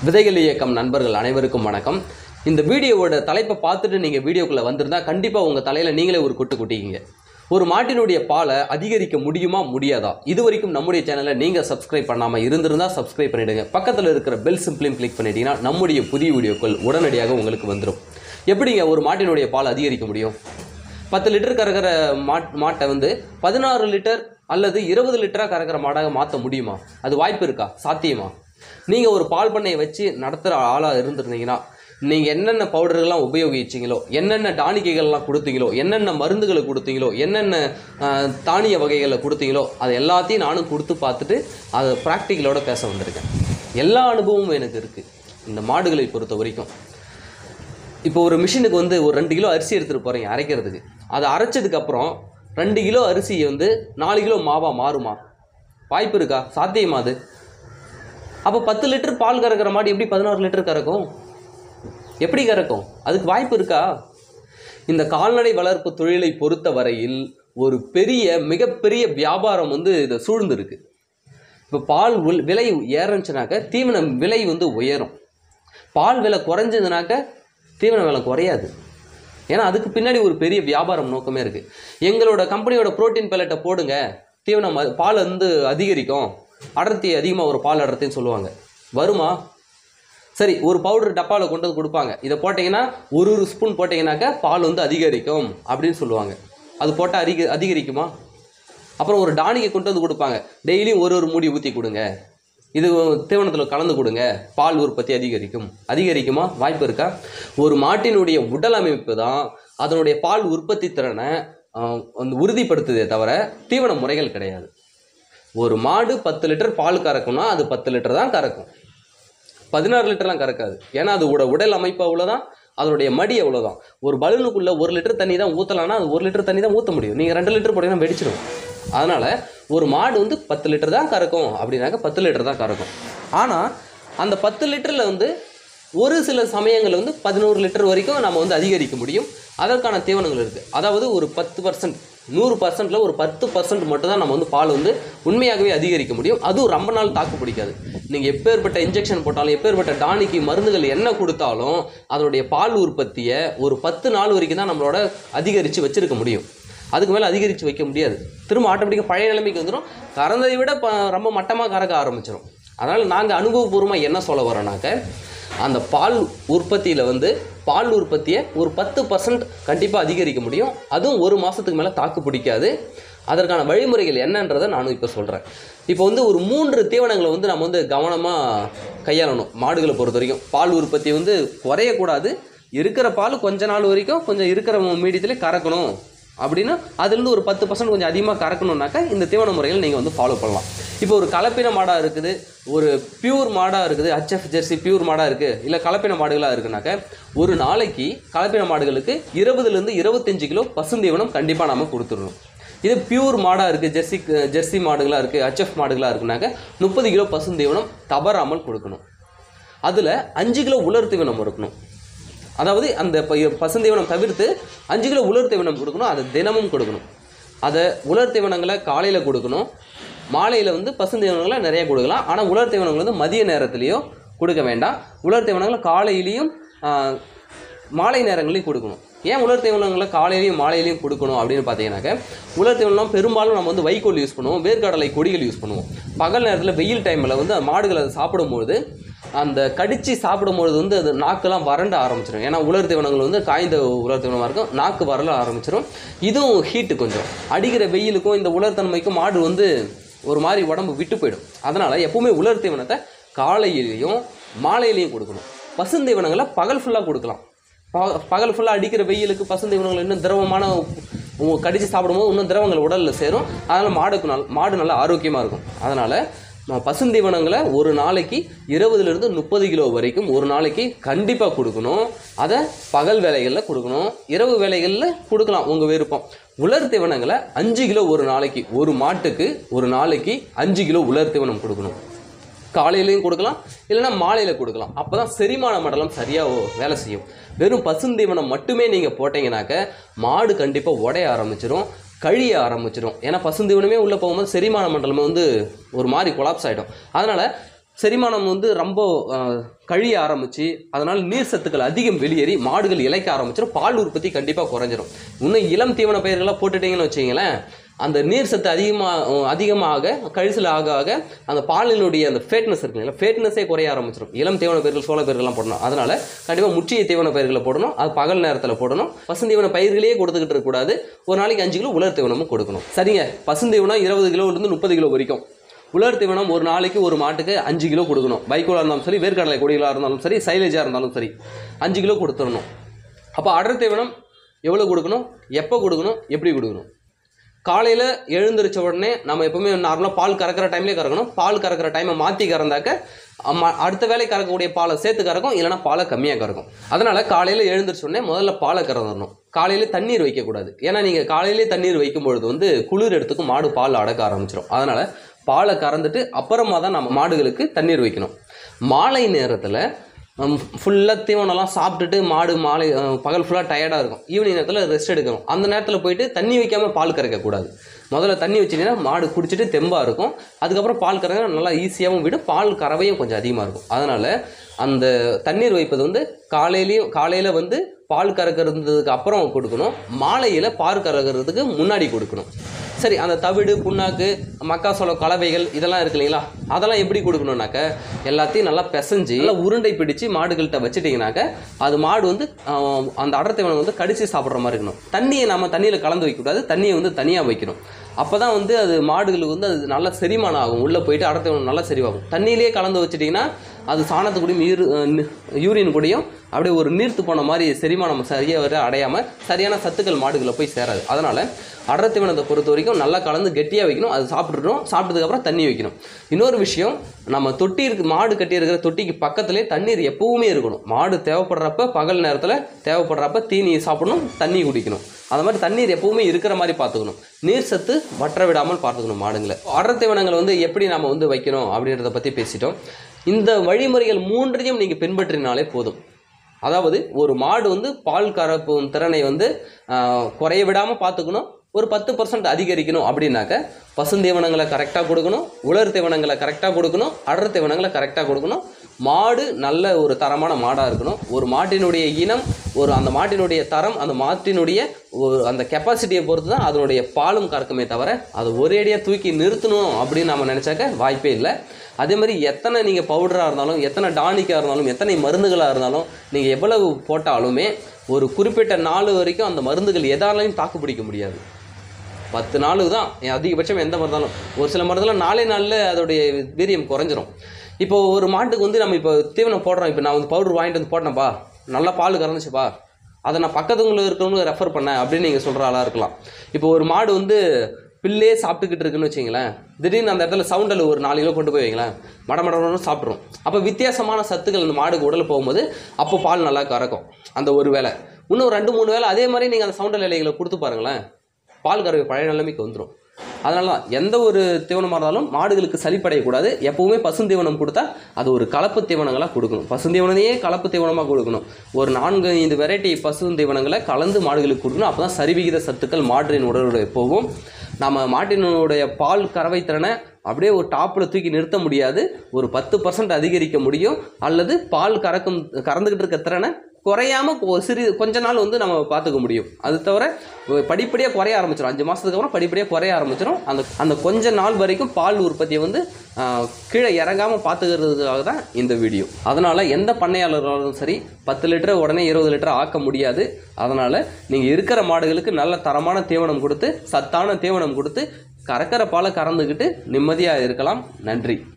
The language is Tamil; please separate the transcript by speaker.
Speaker 1: விதைகள் இயக்கம் நண்பர்கள் அனைவருக்கும் வணக்கம் இந்த வீடியோவோட தலைப்பை பார்த்துட்டு நீங்கள் வீடியோக்குள்ளே வந்திருந்தா கண்டிப்பாக உங்கள் தலையில் நீங்களே ஒரு கொட்டு கொட்டிக்கிங்க ஒரு மாட்டினுடைய பாலை அதிகரிக்க முடியுமா முடியாதா இது வரைக்கும் நம்முடைய சேனலை நீங்கள் சப்ஸ்கிரைப் பண்ணாமல் இருந்திருந்தா சப்ஸ்கிரைப் பண்ணிவிடுங்க பக்கத்தில் இருக்கிற பெல் சிம்பிளையும் கிளிக் பண்ணிட்டீங்கன்னா நம்முடைய புதிய வீடியோக்கள் உடனடியாக உங்களுக்கு வந்துடும் எப்படிங்க ஒரு மாட்டினுடைய பால் அதிகரிக்க முடியும் பத்து லிட்டர் கறக்கிற மாட் மாட்டை வந்து பதினாறு லிட்டர் அல்லது இருபது லிட்டராக கறக்கிற மாடாக மாற்ற முடியுமா அது வாய்ப்பு இருக்கா சாத்தியமா நீங்கள் ஒரு பால் பண்ணையை வச்சு நடத்துகிற ஆளாக இருந்திருந்தீங்கன்னா நீங்கள் என்னென்ன பவுடர்கள்லாம் உபயோகிச்சீங்களோ என்னென்ன டானிக்கைகள்லாம் கொடுத்தீங்களோ என்னென்ன மருந்துகளை கொடுத்தீங்களோ என்னென்ன ஆஹ், தானிய வகைகளை கொடுத்தீங்களோ அது எல்லாத்தையும் நானும் கொடுத்து பார்த்துட்டு அதை ப்ராக்டிக்கலோட பேச வந்திருக்கேன் எல்லா அனுபவமும் எனக்கு இருக்குது இந்த மாடுகளை பொறுத்த வரைக்கும் இப்போ ஒரு மிஷினுக்கு வந்து ஒரு ரெண்டு கிலோ அரிசி எடுத்துகிட்டு போகிறீங்க அரைக்கிறதுக்கு அதை அரைச்சதுக்கு அப்புறம் ரெண்டு கிலோ அரிசி வந்து நாலு கிலோ மாவா மாறுமா வாய்ப்பு இருக்கா சாத்தியமா அது அப்போ பத்து லிட்டர் பால் கறக்கிற மாடு எப்படி பதினாறு லிட்டர் கறக்கும் எப்படி கறக்கும் அதுக்கு வாய்ப்பு இருக்கா இந்த கால்நடை வளர்ப்பு தொழிலை பொறுத்த வரையில் ஒரு பெரிய மிகப்பெரிய வியாபாரம் வந்து இதை சூழ்ந்திருக்கு இப்போ பால் உள் விலை ஏறச்சுனாக்க தீவன விலை வந்து உயரும் பால் விலை குறைஞ்சதுனாக்க தீவன விலை குறையாது ஏன்னா அதுக்கு பின்னாடி ஒரு பெரிய வியாபாரம் நோக்கமே இருக்குது எங்களோட கம்பெனியோட புரோட்டீன் பெல்லட்டை போடுங்க தீவனம் அ- பால் வந்து அதிகரிக்கும் அடர்த்தி அதிகமாக ஒரு பால் அடர்த்தின்னு சொல்லுவாங்க வருமா சரி ஒரு பவுடர் டப்பாவில் கொண்டு வந்து கொடுப்பாங்க இதை போட்டிங்கன்னா ஒரு ஒரு ஸ்பூன் போட்டிங்கனாக்க பால் வந்து அதிகரிக்கும் அப்படின்னு சொல்லுவாங்க அது போட்டால் அதிக அதிகரிக்குமா அப்புறம் ஒரு டானிக்கை கொண்டு வந்து கொடுப்பாங்க டெய்லியும் ஒரு ஒரு மூடி ஊற்றி கொடுங்க இது தீவனத்தில் கலந்து கொடுங்க பால் உற்பத்தி அதிகரிக்கும் அதிகரிக்குமா வாய்ப்பு இருக்கா ஒரு மாட்டினுடைய உடல் அமைப்பு தான் அதனுடைய பால் உற்பத்தி திறனை ஆஹ், வந்து உறுதிப்படுத்துதே தவிர தீவன முறைகள் கிடையாது ஒரு மாடு பத்து லிட்டர் பால் கறக்கும்னா அது பத்து லிட்டர் தான் கறக்கும் பதினாறு லிட்டர்லாம் கறக்காது ஏன்னா அது உட உடல் அமைப்பு அவ்வளோதான் அதனுடைய மடி அவ்வளோதான் ஒரு பலூனுக்குள்ள ஒரு லிட்டர் தண்ணி தான் ஊற்றலாம்னா அது ஒரு லிட்டர் தண்ணி தான் ஊற்ற முடியும் நீங்கள் ரெண்டு லிட்டர் போட்டீங்கன்னா வெடிச்சிடும் அதனால் ஒரு மாடு வந்து பத்து லிட்டர் தான் கறக்கும் அப்படின்னாக்க பத்து லிட்டர் தான் கறக்கும் ஆனால் அந்த பத்து லிட்டரில் வந்து ஒரு சில சமயங்கள் வந்து பதினோரு லிட்டர் வரைக்கும் நம்ம வந்து அதிகரிக்க முடியும் அதற்கான தீவனங்கள் இருக்குது அதாவது ஒரு பத்து பர்சன்ட் நூறு பர்சன்ட்டில் ஒரு பத்து பர்சன்ட் மட்டும் தான் நம்ம வந்து பால் வந்து உண்மையாகவே அதிகரிக்க முடியும் அதுவும் ரொம்ப நாள் தாக்கு பிடிக்காது நீங்கள் எப்பேற்பட்ட இன்ஜெக்ஷன் போட்டாலும் எப்பேற்பட்ட டானிக்கு மருந்துகள் என்ன கொடுத்தாலும் அதனுடைய பால் உற்பத்தியை ஒரு பத்து நாள் வரைக்கும் தான் நம்மளோட அதிகரித்து வச்சிருக்க முடியும் அதுக்கு மேலே அதிகரித்து வைக்க முடியாது திரும்ப ஆட்டோமேட்டிக்காக பழைய நிலைமைக்கு வந்துடும் கறந்ததை விட ப ரொம்ப மட்டமாக கறக்க ஆரம்பிச்சிடும் அதனால் நாங்கள் அனுபவபூர்வமாக என்ன சொல்ல வரோம்னாக்க அந்த பால் உற்பத்தியில் வந்து பால் உற்பத்தியை ஒரு பத்து பர்சன்ட் கண்டிப்பாக அதிகரிக்க முடியும் அதுவும் ஒரு மாதத்துக்கு மேலே தாக்கு பிடிக்காது அதற்கான வழிமுறைகள் என்னன்றதை நானும் இப்போ சொல்கிறேன் இப்போ வந்து ஒரு மூன்று தீவனங்களை வந்து நம்ம வந்து கவனமாக கையாளணும் மாடுகளை பொறுத்த வரைக்கும் பால் உற்பத்தி வந்து குறையக்கூடாது இருக்கிற பால் கொஞ்ச நாள் வரைக்கும் கொஞ்சம் இருக்கிற மீடியத்திலே கறக்கணும் அப்படின்னா அதுலேருந்து ஒரு பத்து பர்சன்ட் கொஞ்சம் அதிகமாக கறக்கணுன்னாக்கா இந்த தீவன முறைகள் நீங்கள் வந்து ஃபாலோ பண்ணலாம் இப்போ ஒரு கலப்பின மாடாக இருக்குது ஒரு பியூர் மாடாக இருக்குது ஹச்எஃப் ஜெர்சி பியூர் மாடாக இருக்குது இல்லை கலப்பின மாடுகளாக இருக்குனாக்க ஒரு நாளைக்கு கலப்பின மாடுகளுக்கு இருபதுலேருந்து இருபத்தஞ்சு கிலோ பசுந்தீவனம் கண்டிப்பாக நம்ம கொடுத்துடணும் இது பியூர் மாடாக இருக்குது ஜெர்சி ஜெர்சி மாடுகளாக இருக்குது ஹச்எஃப் மாடுகளாக இருக்குனாக்க முப்பது கிலோ பசுந்தீவனம் தவறாமல் கொடுக்கணும் அதில் அஞ்சு கிலோ உலர் தீவனம் இருக்கணும் அதாவது அந்த ப- பசுந்தீவனம் தவிர்த்து அஞ்சு கிலோ உலர் தீவனம் கொடுக்கணும் அதை தினமும் கொடுக்கணும் அதை உலர் தீவனங்களை காலையில் கொடுக்கணும் மாலையில் வந்து பசுந்தீவனங்களை நிறைய கொடுக்கலாம் ஆனால் உலர் தீவனங்கள் வந்து மதிய நேரத்துலேயோ கொடுக்க வேண்டாம் உலர் தீவனங்களை காலையிலையும் ஆ, மாலை நேரங்களையும் கொடுக்கணும் ஏன் உலர் தீவனங்களை காலையிலையும் மாலையிலையும் கொடுக்கணும் அப்படின்னு பார்த்தீங்கன்னாக்க உலர் தீவனம் பெரும்பாலும் நம்ம வந்து வைக்கோல் யூஸ் பண்ணுவோம் வேர்க்கடலை கொடிகள் யூஸ் பண்ணுவோம் பகல் நேரத்தில் வெயில் டைமில் வந்து மாடுகள் அதை சாப்பிடும்பொழுது அந்த கடிச்சு சாப்பிடும்பொழுது வந்து அது நாக்கெல்லாம் வறண்ட ஆரம்பிச்சிடும் ஏன்னா உலர் தீவனங்கள் வந்து காய்ந்த உலர் தீவனமாக இருக்கும் நாக்கு வரல ஆரம்பிச்சிடும் இதுவும் ஹீட்டு கொஞ்சம் அடிக்கிற வெயிலுக்கும் இந்த உலர் தன்மைக்கும் மாடு வந்து ஒரு மாதிரி உடம்பு விட்டு போயிடும் அதனால் எப்பவுமே உலர் தீவனத்தை காலையிலையும் மாலையிலையும் கொடுக்கணும் பசுந்தீவனங்களை பகல் ஃபுல்லாக கொடுக்கலாம் ப- பகல் ஃபுல்லாக அடிக்கிற வெயிலுக்கு பசுந்தீவனங்கள் இன்னும் திரவமான உ- கடிச்சு சாப்பிடும்போது இன்னும் திரவங்கள் உடலில் சேரும் அதனால் மாடுக்கு நல் மாடு நல்லா ஆரோக்கியமாக இருக்கும் அதனால் பசுந்தீவனங்களை ஒரு நாளைக்கு இருபதுலேருந்து முப்பது கிலோ வரைக்கும் ஒரு நாளைக்கு கண்டிப்பாக கொடுக்கணும் அதை பகல் வேலைகளில் கொடுக்கணும் இரவு வேலைகளில் கொடுக்கலாம் உங்கள் விருப்பம் உலர் தீவனங்களை அஞ்சு கிலோ ஒரு நாளைக்கு ஒரு மாட்டுக்கு ஒரு நாளைக்கு அஞ்சு கிலோ உலர் தீவனம் கொடுக்கணும் காலையிலையும் கொடுக்கலாம் இல்லைன்னா மாலையில் கொடுக்கலாம் அப்போ தான் செரிமான மண்டலம் சரியாக வேலை செய்யும் வெறும் பசுந்தீவனம் மட்டுமே நீங்கள் போட்டீங்கன்னாக்க மாடு கண்டிப்பாக உடைய ஆரம்பிச்சிடும் கழிய ஆரம்பிச்சிடும் ஏன்னா பசுந்தீவனமே உள்ளே போகும்போது செரிமான மண்டலம் வந்து ஒரு மாதிரி கொலாப்ஸ் ஆகிடும் அதனால் செரிமானம் வந்து ரொம்ப அஹ், கழிய ஆரம்பிச்சு அதனால் நீர் சத்துக்கள் அதிகம் வெளியேறி மாடுகள் இளைக்க ஆரம்பிச்சிடும் பால் உற்பத்தி கண்டிப்பாக குறைஞ்சிரும் இன்னும் இளம் தீவன பயிர்களாக போட்டுட்டீங்கன்னு வச்சிங்களேன் அந்த நீர் சத்து அதிகமாக அதிகமாக கழிசல் ஆக ஆக அந்த பாலினுடைய அந்த ஃபேட்னஸ் இருக்குங்களா ஃபேட்னஸே குறைய ஆரம்பிச்சிடும் இளம் தீவன பயிர்கள் சோள பயிர்கள்லாம் போடணும் அதனால கண்டிப்பாக முற்றிய தீவன பயிர்களை போடணும் அது பகல் நேரத்தில் போடணும் பசுந்தீவன பயிர்களே கொடுத்துக்கிட்டு இருக்கக்கூடாது ஒரு நாளைக்கு அஞ்சு கிலோ உலர் தீவனமும் கொடுக்கணும் சரிங்க பசுந்தீவனம் இருபது கிலோலேருந்து முப்பது கிலோ வரைக்கும் உலர் தீவனம் ஒரு நாளைக்கு ஒரு மாட்டுக்கு அஞ்சு கிலோ கொடுக்கணும் வைக்கோலாக இருந்தாலும் சரி வேர்க்கடலை கொடிகளாக இருந்தாலும் சரி சைலேஜாக இருந்தாலும் சரி அஞ்சு கிலோ கொடுத்துடணும் அப்போ அடர் தீவனம் எவ்வளோ கொடுக்கணும் எப்போ கொடுக்கணும் எப்படி கொடுக்கணும் காலையில் எழுந்திரிச்ச உடனே நம்ம எப்பவுமே நார்மலாக பால் கறக்கிற டைம்லேயே கறக்கணும் பால் கறக்கிற டைமை மாற்றி கறந்தாக்க அம்மா அடுத்த வேலை கறக்கக்கூடிய பாலை சேர்த்து கறக்கும் இல்லைனா பாலை கம்மியாக கறக்கும் அதனால் காலையில் எழுந்திரிச்ச உடனே முதல்ல பாலை கறந்துடணும் காலையில் தண்ணீர் வைக்கக்கூடாது ஏன்னா நீங்கள் காலையிலே தண்ணீர் வைக்கும் பொழுது வந்து குளிர் எடுத்துக்கும் மாடு பால் அடக்க ஆரம்பிச்சிடும் அதனால் பாலை கறந்துட்டு அப்புறமா தான் நம்ம மாடுகளுக்கு தண்ணீர் வைக்கணும் மாலை நேரத்தில் ஃபுல்லாக தீவனம்லாம் சாப்பிட்டுட்டு மாடு மாலை அஹ், பகல் ஃபுல்லாக டயர்டாக இருக்கும் ஈவினிங் நேரத்தில் ரெஸ்ட் எடுக்கணும் அந்த நேரத்தில் போயிட்டு தண்ணி வைக்காமல் பால் கறக்கக்கூடாது முதல்ல தண்ணி வச்சிங்கன்னா மாடு குடிச்சிட்டு தெம்பாக இருக்கும் அதுக்கப்புறம் பால் கறக்க நல்லா ஈஸியாகவும் விடும் பால் கறவையும் கொஞ்சம் அதிகமாக இருக்கும் அதனால் அந்த தண்ணீர் வைப்பது வந்து காலையிலையும் காலையில் வந்து பால் கறக்கிறதுக்கு அப்புறம் கொடுக்கணும் மாலையில் பால் கறக்கிறதுக்கு முன்னாடி கொடுக்கணும் சரி அந்த தவிடு புண்ணாக்கு மக்காசோளம் கலவைகள் இதெல்லாம் இருக்கு இல்லைங்களா அதெல்லாம் எப்படி கொடுக்கணும்னாக்க எல்லாத்தையும் நல்லா பிசைஞ்சு நல்லா உருண்டை பிடிச்சு மாடுகள்கிட்ட வச்சுட்டிங்கனாக்க அது மாடு வந்து ஆஹ், அந்த அடர்த்தவனை வந்து கடிச்சு சாப்பிட்ற மாதிரி இருக்கணும் தண்ணியை நம்ம தண்ணியில் கலந்து வைக்கக்கூடாது தண்ணியை வந்து தனியாக வைக்கணும் அப்போ தான் வந்து அது மாடுகளுக்கு வந்து அது நல்லா செரிமானம் ஆகும் உள்ளே போயிட்டு அடர்த்தவனம் நல்லா செறிவாகும் தண்ணியிலே கலந்து வச்சிட்டிங்கன்னா அது சாணத்து கூடயும் யூரு யூரின் கூடயும் அப்படியே ஒரு நீர்த்து போன மாதிரி செரிமானம் சரியாக வர அடையாமல் சரியான சத்துக்கள் மாடுகளை போய் சேராது அதனால் அடர் தீவனத்தை பொறுத்த வரைக்கும் நல்லா கலந்து கெட்டியாக வைக்கணும் அது சாப்பிட்டுட்டோம் சாப்பிட்டதுக்கப்புறம் தண்ணி வைக்கணும் இன்னொரு விஷயம் நம்ம தொட்டி இருக்கு மாடு கட்டி இருக்கிற தொட்டிக்கு பக்கத்துலேயே தண்ணீர் எப்பவுமே இருக்கணும் மாடு தேவைப்படுறப்ப பகல் நேரத்தில் தேவைப்படுறப்ப தீனி சாப்பிடணும் தண்ணி குடிக்கணும் அந்த மாதிரி தண்ணீர் எப்பவுமே இருக்கிற மாதிரி பார்த்துக்கணும் நீர் சத்து வற்ற விடாமல் பார்த்துக்கணும் மாடுங்களை அடர் தீவனங்களை வந்து எப்படி நம்ம வந்து வைக்கணும் அப்படின்றத பற்றி பேசிட்டோம் இந்த வழிமுறைகள் மூன்றையும் நீங்கள் பின்பற்றினாலே போதும் அதாவது ஒரு மாடு வந்து பால் கறப்பும் திறனை வந்து ஆஹ், குறைய விடாமல் பார்த்துக்கணும் ஒரு பத்து பர்சன்ட் அதிகரிக்கணும் அப்படின்னாக்க பசுந்தீவனங்களை கரெக்டாக கொடுக்கணும் உலர் தீவனங்களை கரெக்டாக கொடுக்கணும் அடர் தீவனங்களை கரெக்டாக கொடுக்கணும் மாடு நல்ல ஒரு தரமான மாடாக இருக்கணும் ஒரு மாட்டினுடைய இனம் ஒரு அந்த மாட்டினுடைய தரம் அந்த மாட்டினுடைய ஒரு அந்த கெப்பாசிட்டியை பொறுத்து தான் அதனுடைய பாலும் கறக்குமே தவிர அதை ஒரேடியாக தூக்கி நிறுத்தணும் அப்படின்னு நம்ம நினச்சாக்க வாய்ப்பே இல்லை அதே மாதிரி எத்தனை நீங்கள் பவுடராக இருந்தாலும் எத்தனை டானிக்காக இருந்தாலும் எத்தனை மருந்துகளாக இருந்தாலும் நீங்கள் எவ்வளவு போட்டாலுமே ஒரு குறிப்பிட்ட நாள் வரைக்கும் அந்த மருந்துகள் எதாலையும் தாக்கு பிடிக்க முடியாது பத்து நாளுக்கு தான் அதிகபட்சம் எந்த மருந்தாலும் ஒரு சில மருந்தெல்லாம் நாலே நாளில் அதோடைய வீரியம் குறைஞ்சிரும் இப்போ ஒரு மாட்டுக்கு வந்து நம்ம இப்போ தீவனம் போடுறோம் இப்போ நான் வந்து பவுடர் வாங்கிட்டு வந்து போட்டேன்ப்பா நல்லா பால் கறந்துச்சுப்பா அதை நான் பக்கத்துங்களுக்கு இருக்கிறவங்க ரெஃபர் பண்ணேன் அப்படின்னு நீங்கள் சொல்கிற ஆளாக இருக்கலாம் இப்போ ஒரு மாடு வந்து பில்லே சாப்பிட்டுக்கிட்டு இருக்குன்னு வச்சிங்களேன் திடீர்னு அந்த இடத்துல சவுண்டில் ஒரு நாலு கிலோ கொண்டு போய் வைங்களேன் மட மடன்னு சாப்பிட்ரும் அப்போ வித்தியாசமான சத்துக்கள் அந்த மாடுக்கு உடல் போகும்போது அப்போ பால் நல்லா கறக்கும் அந்த ஒரு வேளை இன்னும் ரெண்டு மூணு வேளை அதே மாதிரி நீங்கள் அந்த சவுண்டல் இலைகளை கொடுத்து பாருங்களேன் பால் கறவை பழைய நிலைமைக்கு வந்துடும் அதனால தான் எந்த ஒரு தீவனமாக இருந்தாலும் மாடுகளுக்கு சலிப்படையக்கூடாது எப்பவுமே பசுந்தீவனம் கொடுத்தா அது ஒரு கலப்பு தீவனங்களாக கொடுக்கணும் பசுந்தீவனையே கலப்பு தீவனமாக கொடுக்கணும் ஒரு நான்கு ஐந்து வெரைட்டி பசுந்தீவனங்களை கலந்து மாடுகளுக்கு கொடுக்கணும் அப்போ தான் சரிவிகித சத்துக்கள் மாட்டின் உடலுடைய போகும் நம்ம மாட்டினுடைய பால் கறவை திறனை அப்படியே ஒரு டாப்பில் தூக்கி நிறுத்த முடியாது ஒரு பத்து பர்சன்ட் அதிகரிக்க முடியும் அல்லது பால் கறக்கும் கறந்துக்கிட்டு இருக்க திறனை குறையாம கொ- சிறு கொஞ்ச நாள் வந்து நம்ம பார்த்துக்க முடியும் அது தவிர படிப்படியாக குறைய ஆரம்பிச்சிடும் அஞ்சு மாதத்துக்கு அப்புறம் படிப்படியாக குறைய ஆரம்பிச்சிடும் அந்த அந்த கொஞ்ச நாள் வரைக்கும் பால் உற்பத்தியை வந்து ஆஹ், கீழே இறங்காமல் பார்த்துக்கிறதுக்காக தான் இந்த வீடியோ அதனால் எந்த பண்ணையாளர்களும் சரி பத்து லிட்டர் உடனே இருபது லிட்டர் ஆக்க முடியாது அதனால் நீங்கள் இருக்கிற மாடுகளுக்கு நல்ல தரமான தீவனம் கொடுத்து சத்தான தீவனம் கொடுத்து கறக்கிற பாலை கறந்துக்கிட்டு நிம்மதியாக இருக்கலாம் நன்றி